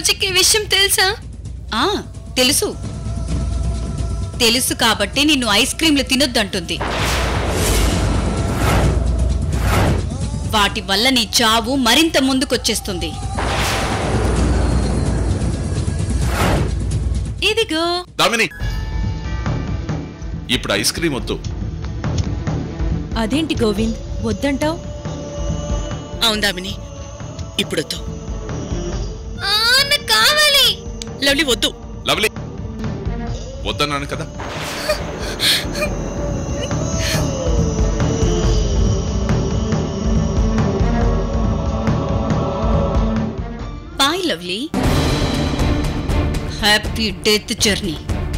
రోజుకి ఈ విషయం తెలుసా ఆ తెలుసు తెలుసు కాబట్టి నిన్ను ఐస్ క్రీంలు తినొద్దంటుంది వాటి వల్ల నీ చావు మరింత ముందుకొచ్చేస్తుంది ఇదిగో దామిని ఇప్పుడు ఐస్ క్రీమ్ వద్దు అదేంటి గోవింద్ వద్దంటావు అవును దామిని ఇప్పుడొద్దు ఆ, నాకు కావాలి లవ్లీ వద్దు లవ్లీ వద్దన్నాను కదా boy lovely happy death journey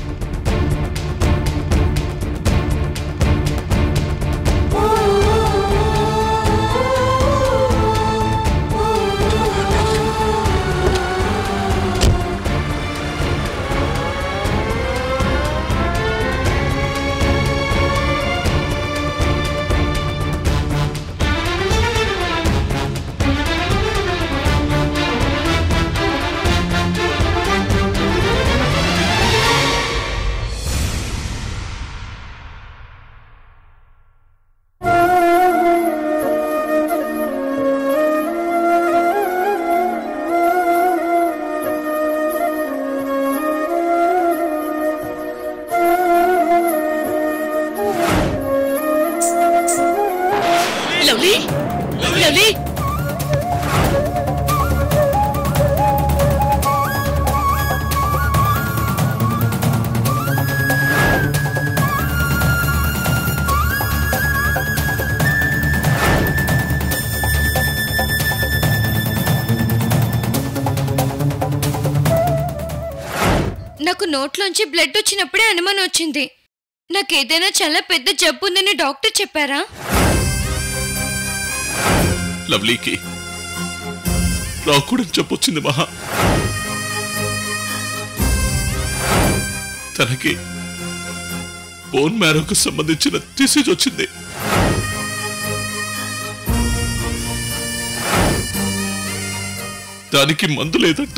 lovely lovely నాకు నోట్లోంచి బ్లడ్ వచ్చినప్పుడే అనుమానం వచ్చింది నాకు ఏదైనా చాలా పెద్ద జబ్బు ఉందని డాక్టర్ చెప్పారా లవ్లీకి నాకు కూడా చెప్పొచ్చింది మహా తనకి బోన్ మ్యారోకు సంబంధించిన డిసీజ్ వచ్చింది దానికి మందు లేదంట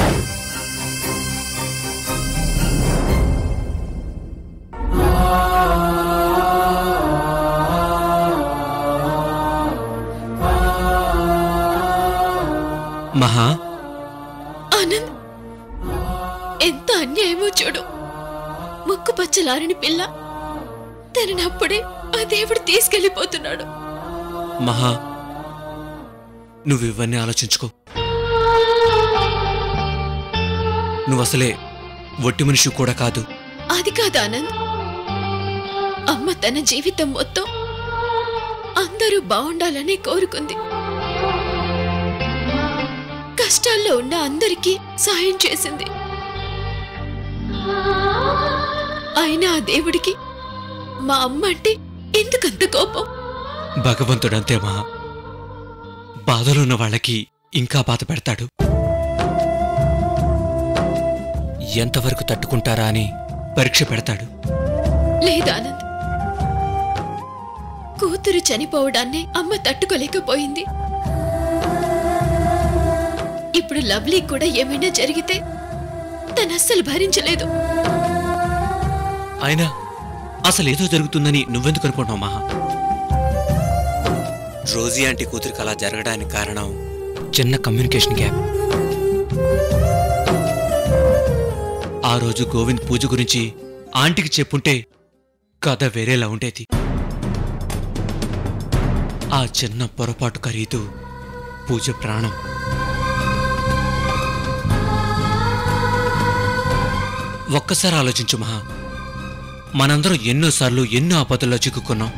మహా ఆనంద్ ఎంత అన్యాయమో చూడు ముక్కు పచ్చలారని పిల్ల తనని అప్పుడే ఆ దేవుడు తీసుకెళ్లిపోతున్నాడు మహా నువ్వు ఇవన్నీ ఆలోచించుకో నువ్వు అసలే ఒట్టి మనిషి కూడా కాదు అది కాదు ఆనంద్ అమ్మ తన జీవితం మొత్తం అందరూ బాగుండాలని కోరుకుంది కష్టాల్లో ఉన్న అందరికీ సాయం చేసింది అయినా ఆ దేవుడికి మా అమ్మ అంటే ఎందుకంత కోపం భగవంతుడంతే మహా బాధలో ఉన్న వాళ్ళకి ఇంకా బాధ పెడతాడు ఎంతవరకు తట్టుకుంటారా అని పరీక్ష పెడతాడు లేదు ఆనంద్ కూతురు చనిపోవడాన్ని అమ్మ తట్టుకోలేకపోయింది ఇప్పుడు లవ్లీ కూడా ఏమైనా జరిగితే తను అస్సలు భరించలేదు అయినా అసలేదో జరుగుతుందని నువ్వెందుకు అనుకుంటున్నావు మహా రోజీ ఆంటీ కూతురికి అలా జరగడానికి కారణం చిన్న కమ్యూనికేషన్ గ్యాప్ ఆ రోజు గోవింద్ పూజ గురించి ఆంటీకి చెప్పుంటే కథ వేరేలా ఉండేది ఆ చిన్న పొరపాటు ఖరీదు పూజ ప్రాణం ఒక్కసారి ఆలోచించు మహా మనందరం ఎన్నోసార్లు ఎన్నో ఆపదల్లో చిక్కుకున్నాం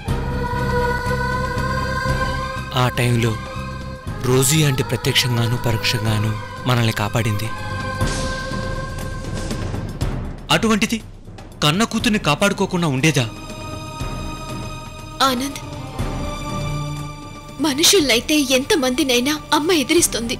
ఆ టైంలో రోజీ అంటే ప్రత్యక్షంగాను పరోక్షంగాను మనల్ని కాపాడింది అటువంటిది కన్న కూతుర్ని కాపాడుకోకుండా ఉండేదా ఆనంద్ మనుషుల్లైతే ఎంతమందినైనా అమ్మ ఎదిరిస్తుంది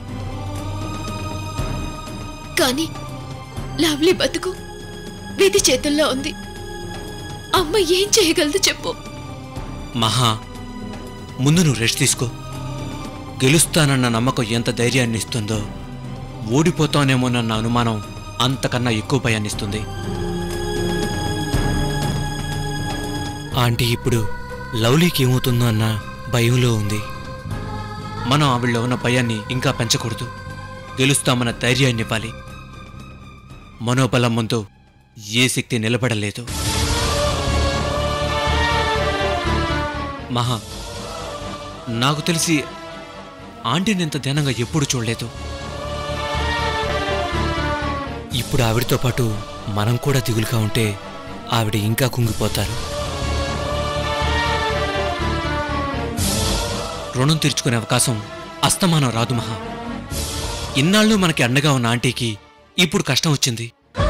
కానీ లవ్లీ బతుకు విధి చేతుల్లో ఉంది అమ్మ ఏం చేయగలదు చెప్పు మహా ముందు నువ్వు రెస్ట్ తీసుకో గెలుస్తానన్న నమ్మకం ఎంత ధైర్యాన్ని ఇస్తుందో ఓడిపోతానేమోనన్న అనుమానం అంతకన్నా ఎక్కువ భయాన్నిస్తుంది ఆంటీ ఇప్పుడు లవ్లీకి ఏమవుతుందో అన్న భయంలో ఉంది మనం ఆవిడలో ఉన్న భయాన్ని ఇంకా పెంచకూడదు గెలుస్తామన్న ధైర్యాన్ని ఇవ్వాలి మనోబలం ముందు ఏ శక్తి నిలబడలేదు మహా నాకు తెలిసి ఆంటీని ఇంత ధ్యానంగా ఎప్పుడు చూడలేదు ఇప్పుడు ఆవిడతో పాటు మనం కూడా దిగులుగా ఉంటే ఆవిడ ఇంకా కుంగిపోతారు రుణం తీర్చుకునే అవకాశం అస్తమానం రాదు మహా ఇన్నాళ్ళు మనకి అండగా ఉన్న ఆంటీకి ఇప్పుడు కష్టం వచ్చింది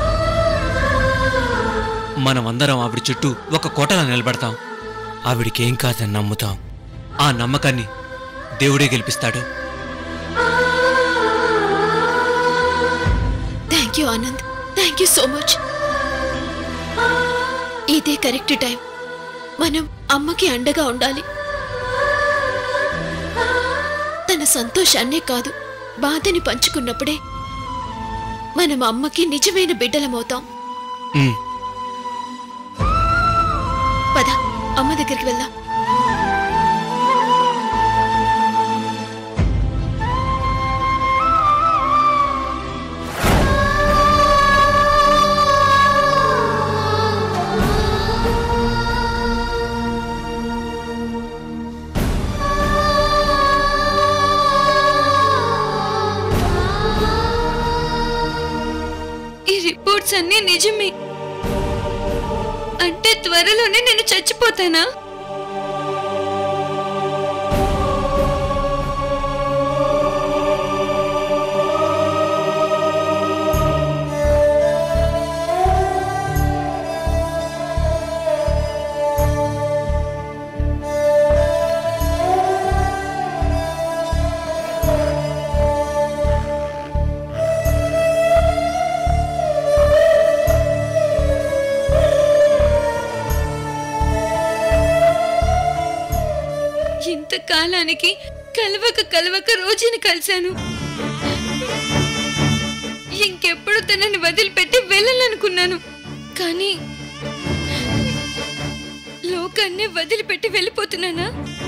మనమందరం ఆవిడ చుట్టూ ఒక కోటలా నిలబడతాం ఆవిడికేం కాదని నమ్ముతాం ఆ నమ్మకాన్ని దేవుడే గెలిపిస్తాడు thank you Anand thank you so much ఇదే కరెక్ట్ టైం మనం అమ్మకి అండగా ఉండాలి తన సంతోషాన్నే కాదు బాధని పంచుకున్నప్పుడే మనం అమ్మకి నిజమైన బిడ్డలమవుతాం ఉమ్, పద అమ్మ దగ్గరికి వెళ్దాం ఈ రిపోర్ట్స్ అన్నీ నిజమే అంటే త్వరలోనే నేను చచ్చిపోతానా ఇంతకాలానికి కలవక కలవక రోజుని కలిశాను ఇంకెప్పుడు తనని వదిలిపెట్టి వెళ్ళాలనుకున్నాను కానీ లోకాన్ని వదిలిపెట్టి వెళ్ళిపోతున్నానా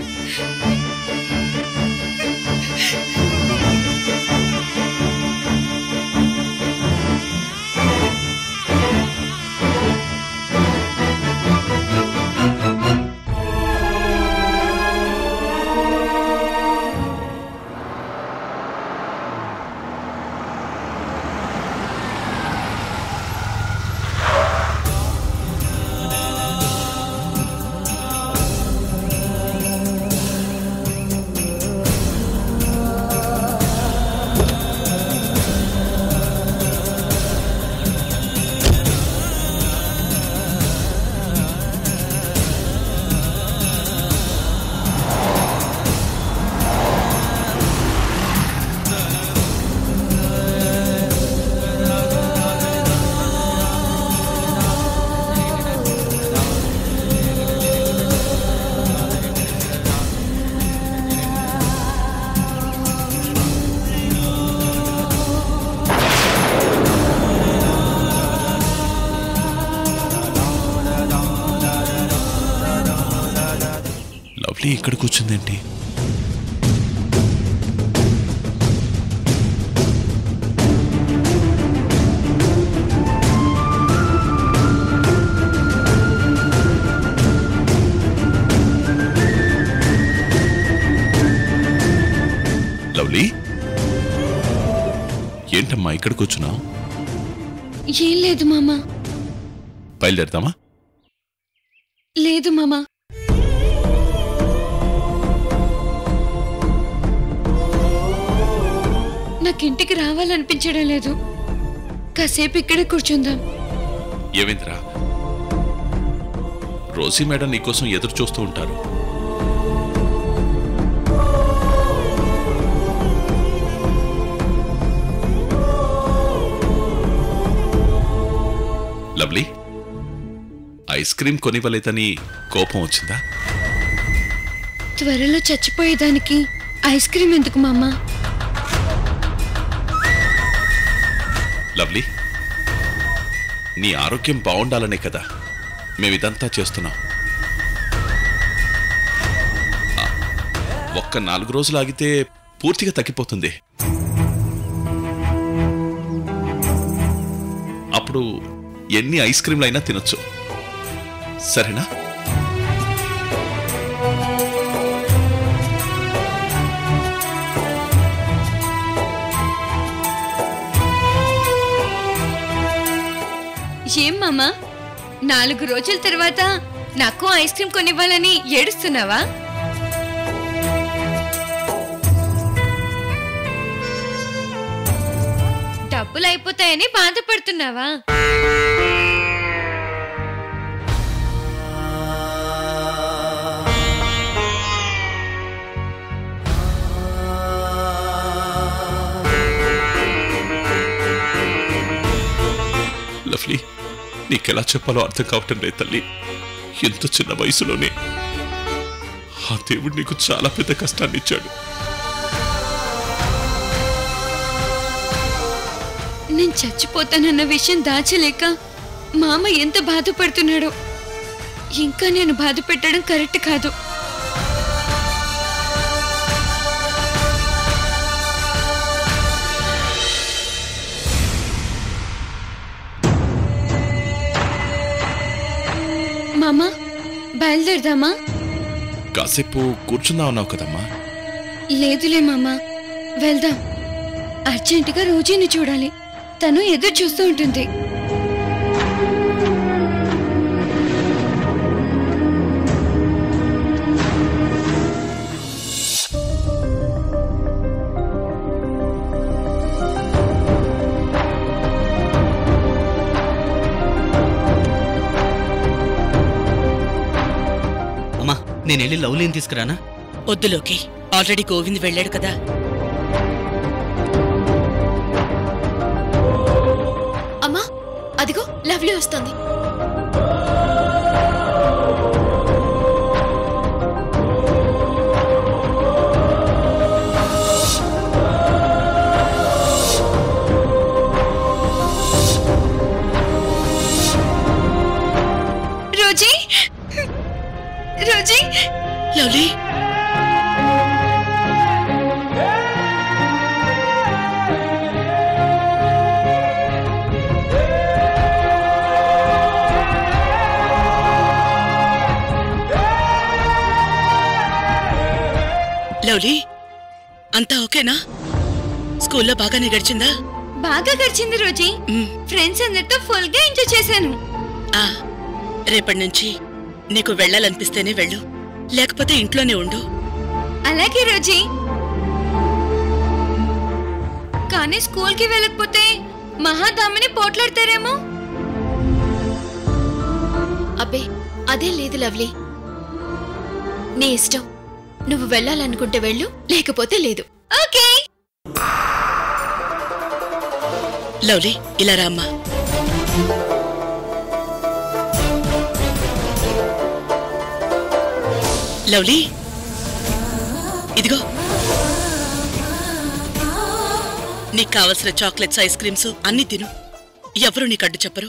లవ్లీ ఇక్కడ కూర్చుందేంటి లవ్లీ ఏంటమ్మా ఇక్కడ కూర్చున్నావు ఏం లేదు మామా బయలుదేరదామా లేదు మామా నాకింటికి రావాలనిపించడం లేదు కాసేపు ఇక్కడే కూర్చుందాం ఏమైందిరా రోజీ మేడం నీకోసం ఎదురు చూస్తూ ఉంటారు లవ్లీ ఐస్ క్రీమ్ కొనివ్వలేదని కోపం వచ్చిందా త్వరలో చచ్చిపోయేదానికి ఐస్ క్రీమ్ ఎందుకు మామా లవ్లీ నీ ఆరోగ్యం బాగుండాలనే కదా మేమిదంతా చేస్తున్నాం ఆ, ఒక్క నాలుగు రోజులు ఆగితే పూర్తిగా తగ్గిపోతుంది అప్పుడు ఎన్ని ఐస్ క్రీమ్లు అయినా తినొచ్చు సరేనా ఏం మామా నాలుగు రోజుల తర్వాత నాకు ఐస్ క్రీమ్ కొనివ్వాలని ఏడుస్తున్నావా డబ్బులు అయిపోతాయని బాధపడుతున్నావా లవ్లీ నీకెలా చెప్పాలో అర్థం కావటం లేదు తల్లి ఎంత చిన్న వయసులోనే ఆ దేవుడు నీకు చాలా పెద్ద కష్టాన్ని ఇచ్చాడు నేను చచ్చిపోతానన్న విషయం దాచలేక మామ ఎంత బాధపడుతున్నాడో ఇంకా నేను బాధ పెట్టడం కరెక్ట్ కాదు మామా బయలుదేరదామా కాసేపు కూర్చుందా ఉన్నావు కదమ్మా లేదులే మామా వెళ్దాం అర్జెంటుగా రోజీని చూడాలి తను ఎదురు చూస్తూ ఉంటుంది అమ్మా నేను వెళ్ళి లవ్లీని తీసుకురానా వద్దులోకి ఆల్రెడీ గోవింద్ వెళ్ళాడు కదా అమ్మా అదిగో లవ్లీ వస్తుంది రోజీ రోజీ లవ్లీ లవ్లీ అంతా ఓకేనా స్కూల్లో బాగానే గడిచిందా బాగా గడిచింది రోజీ మ్, ఫ్రెండ్స్ అందరితో ఫుల్ గా ఎంజాయ్ చేశాను ఆ రేపటి నుంచి నీకు వెళ్ళాలనిపిస్తేనే వెళ్ళు లేకపోతే ఇంట్లోనే ఉండు అలాగే రోజీ కానీ స్కూల్ కి వెళ్ళకపోతే మహాదామిని పోట్లాడతారేమో అబ్బే అదే లేదు లవ్లీ నీ ఇష్టం నువ్వు వెళ్ళాలనుకుంటే వెళ్ళు లేకపోతే లేదు ఓకే లవ్లీ ఇలా రామ్మా లవ్లీ ఇదిగో నీకు కావలసిన చాక్లెట్స్ ఐస్ క్రీమ్స్ అన్నీ తిను ఎవరు నీకు అడ్డు చెప్పరు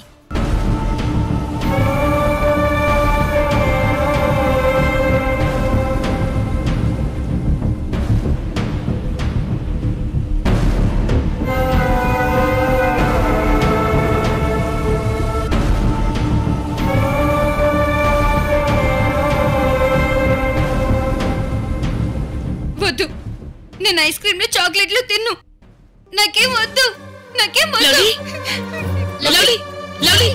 వద్దు నేను ఐస్ క్రీమ్ లో చాక్లెట్లు తిన్ను నాకేం వద్దు నాకేం వద్దు లవ్లీ లవ్లీ లవ్లీ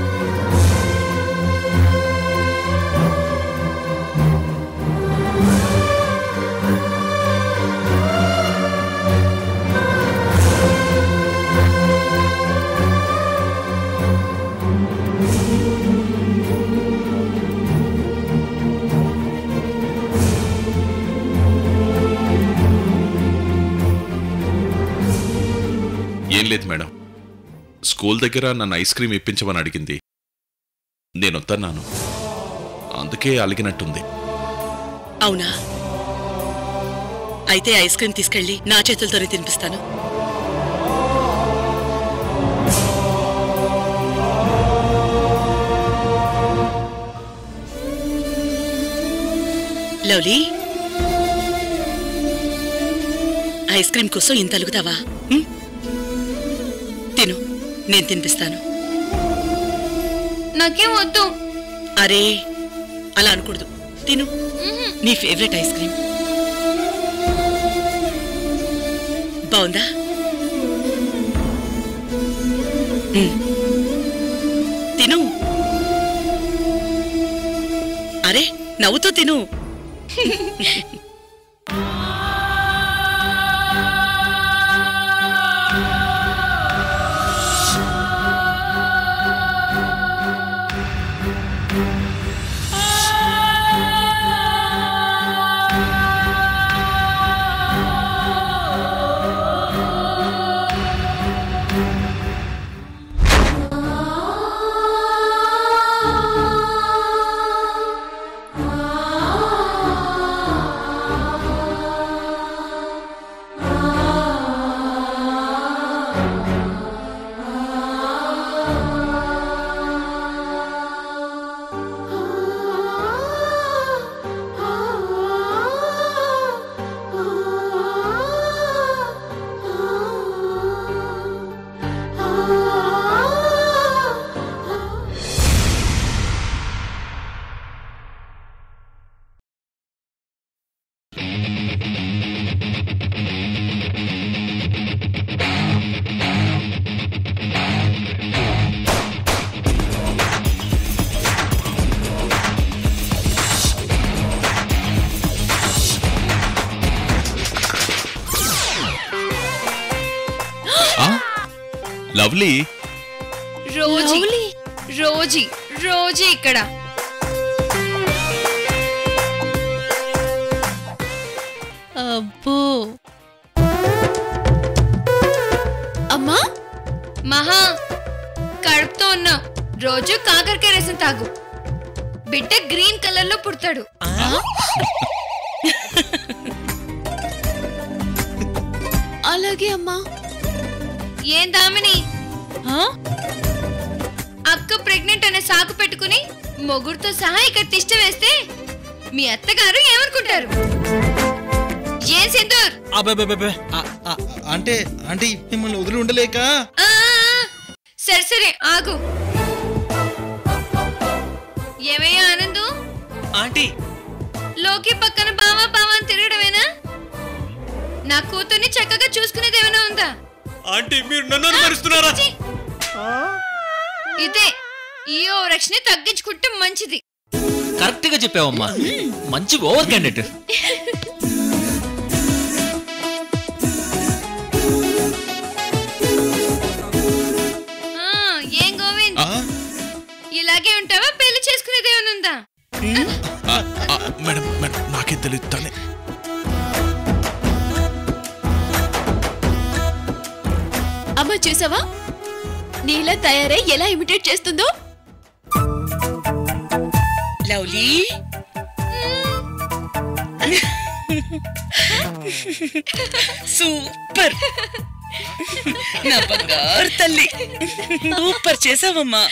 ఏం లేదు మేడం స్కూల్ దగ్గర నన్ను ఐస్ క్రీమ్ ఇప్పించమని అడిగింది నేను వద్దన్నాను అందుకే అలిగినట్టుంది అవునా అయితే ఐస్ క్రీమ్ తీసుకెళ్ళి నా చేతులతోనే తినిపిస్తాను లవ్లీ ఐస్ క్రీమ్ కోసం ఇంత అలుగుతావా ఉం? తిను నేను తినిపిస్తాను నాకేం వద్దు అరే అలా అనకూడదు తిను నీ ఫేవరెట్ ఐస్ క్రీమ్ బాగుందా ఉం. తిను అరే నవ్వుతూ తిను లవ్లీ రోజీ రోజీ రోజీ ఇక్కడ అబ్బో అమ్మా మహా కడుపుతో ఉన్నావు రోజు కాకరకాయ రసం తాగు బిడ్డ గ్రీన్ కలర్ లో పుడతాడు అలాగే అమ్మా ఏం దామిని ఆ? అక్క ప్రెగ్నెంట్ అనే సాకు పెట్టుకుని మొగుడుతో సహా ఇక్కడ తిష్ట వేస్తే మీ అత్తగారు ఏమనుకుంటారు ఏం సింధూర్ అబ్బబ్బబ్బబ్బే. ఆ, ఆ, అంటే అంటే మిమ్మల్ని వదిలి ఉండలేక ఆ, ఆ, సరే సరే ఆగు ఏమయ్యా ఆనందు ఆంటీ లోకి పక్కన బావా బావా అని తిరగడమేనా నా కూతుర్ని చక్కగా చూసుకునేది ఏమైనా ఉందా ఆంటీ మీరు నన్ను అనుమరిస్తున్నారా ఛీ! ఇదే ఈ ఓ రక్షణ తగ్గించుకుంటే మంచిది కరెక్ట్ గా చెప్పావమ్మా మంచి ఓవర్ క్యాండిడేట్ ఆ, ఏం గోవింద్ ఆ, ఇలాగే ఉంటావా పెళ్లి చేసుకునేది ఏమైనా ఉందా ఆ, ఆ, మేడం మేడం నాకేం తెలియదు తనే అమ్మా చూసావా నీలా తయారై ఎలా ఇమిటేట్ చేస్తుందో లవ్లీ సూపర్ నా బంగారు తల్లి సూపర్ చేసావమ్మా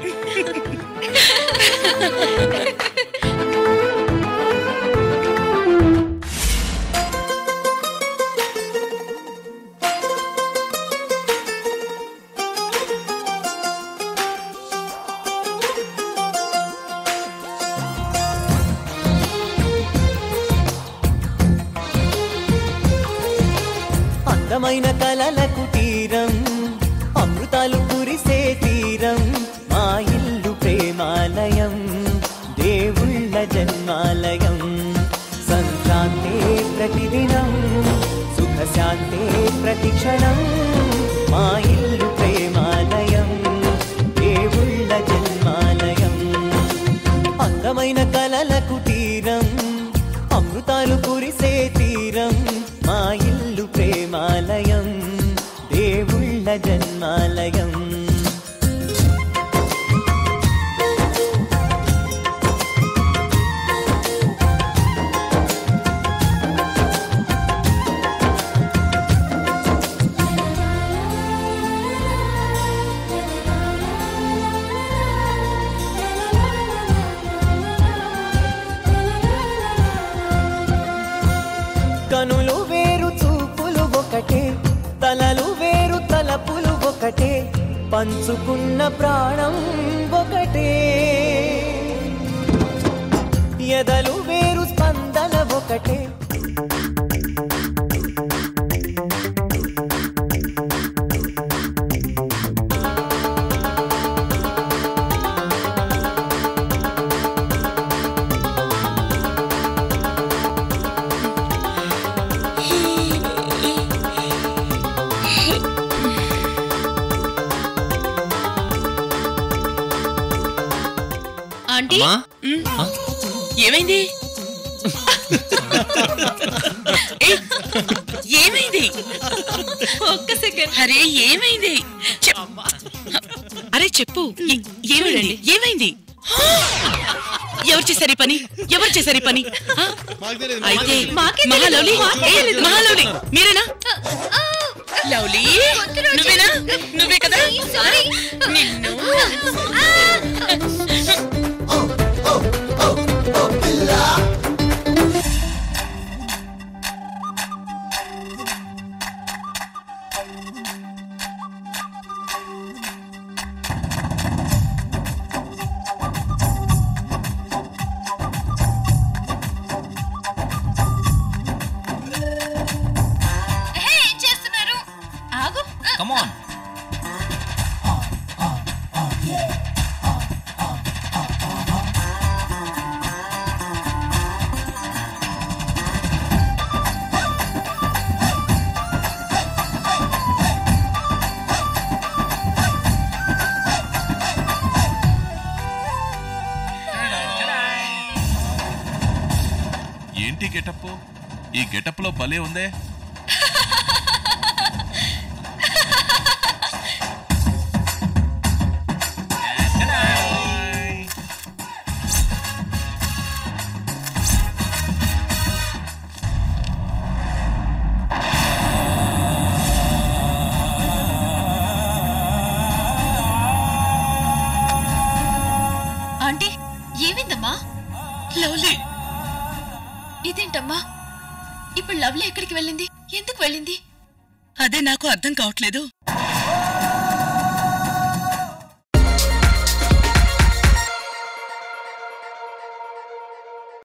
అందమైన కలలకు తీరం అమృతాలు కురిసే తీరం మా ఇల్లు ప్రేమాలయం దేవుళ్ళ జన్మాలయం సంక్రాంతే ప్రతిదినం సుఖశాంతే ప్రతిక్షణం మా ఇల్లు ప్రేమాలయం దేవుళ్ళ జన్మాలయం అందమైన కలలకు తీరం అమృతాలు కురిసే తీరం మా ఇల్లు ప్రేమాలయం దేవుళ్ళ జన్మాలయం చూపులు వేరు చూపులు ఒకటే తలలు వేరు తలపులు ఒకటే పంచుకున్న ప్రాణం ఒకటే ఎదలు వేరు స్పందన ఒకటే ఆంటీ అమ్మా ఏమైంది ఏయ్, ఏమైంది ఒక్క సెకండ్ అరే ఏమైంది చెప్- అరే చెప్పు ఏ- ఏమైంది ఏమైంది ఎవరు చేశారు ఈ పని ఎవరు చేశారు ఈ పని ఆ? మాకు తెలియదు అయితే మాకే తెలీదు. మహాలౌలి మాకే ఏ, తెలీదు. మహాలౌలి మీరేనా లౌలి వద్దు రోజా. నువ్వేనా నువ్వే కదా సారీ నిన్ను ఏం చేస్తున్నారు ఆగు కమాన్ ఏంటి గెటప్ ఈ గెటప్ లో భలే ఉందే ఆంటీ ఏమైందమ్మా లవ్లీ ఇదేంటమ్మా ఇప్పుడు లవ్లీ ఎక్కడికి వెళ్ళింది ఎందుకు వెళ్ళింది అదే నాకు అర్థం కావట్లేదు